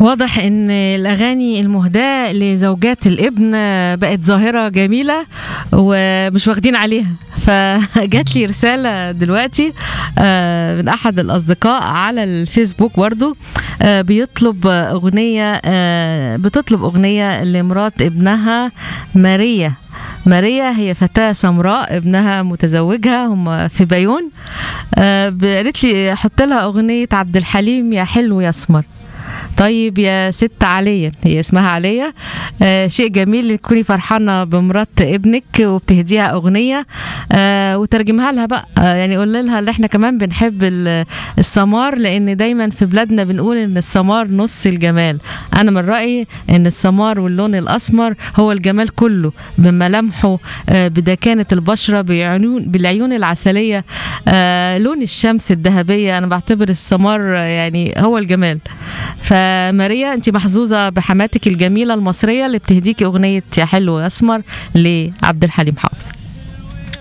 واضح ان الاغاني المهداه لزوجات الابن بقت ظاهره جميله ومش واخدين عليها فجات لي رساله دلوقتي آه، من احد الاصدقاء على الفيسبوك برضو آه، بيطلب اغنيه آه، بتطلب اغنيه لمرات ابنها ماريا ماريا هي فتاة سمراء ابنها متزوجها هم في بيون آه، قالت لي حط لها أغنية عبد الحليم يا حلو يا اسمر طيب يا ست عليا هي اسمها عليا آه شيء جميل إن تكوني فرحانة بمرات ابنك وبتهديها أغنية آه وترجمها لها بقى آه يعني قول لها ان احنا كمان بنحب ال- السمار لأن دايما في بلادنا بنقول إن السمار نص الجمال أنا من رأيي إن السمار واللون الأسمر هو الجمال كله بملامحه آه بدكانة البشرة بعيون بالعيون العسلية آه لون الشمس الذهبية أنا بعتبر السمار آه، يعني هو الجمال فماريا انت محظوظه بحماتك الجميله المصريه اللي بتهديكي اغنيه يا حلو يا اسمر لعبد الحليم حافظ